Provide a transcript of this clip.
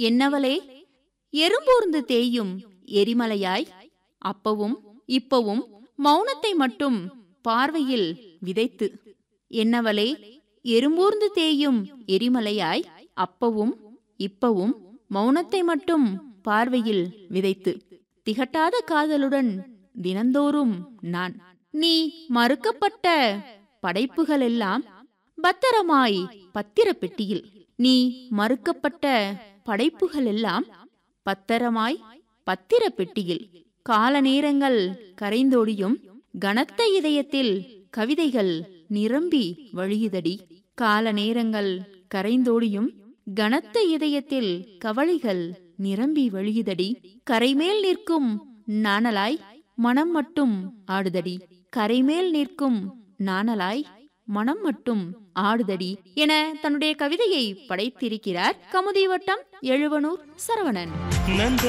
என்னவளே எறும்பூர்ந்து தேயும் எரிமலையாய் அப்பவும் இப்பவும் மௌனத்தை மட்டும் பார்வையில் விதைத்து என்னவளே எறும்பூர்ந்து தேயும் எரிமலையாய் அப்பவும் இப்பவும் மௌனத்தை மட்டும் பார்வையில் விதைத்து திகட்டாத காதலுடன் தினந்தோறும் நான் நீ மறுக்கப்பட்ட படைப்புகள் எல்லாம் பத்திரமாய் பத்திர பெட்டியில் நீ மறுக்கப்பட்ட படைப்புகள் எல்லாம் பத்திரமாய் பத்திர பெட்டியில் கால நேரங்கள் கரைந்தோடியும் கனத்த இதயத்தில் கவிதைகள் நிரம்பி வழியுதடி கால நேரங்கள் கரைந்தோடியும் கனத்த இதயத்தில் கவலைகள் நிரம்பி வழியுதடி கரைமேல் நிற்கும் நாணலாய் மனம் மட்டும் ஆடுதடி கரைமேல் நிற்கும் நாணலாய் மனம் மட்டும் ஆடுதடி என தன்னுடைய கவிதையை படைத்திருக்கிறார் கமுதி வட்டம் எழுவனூர் சரவணன் நந்த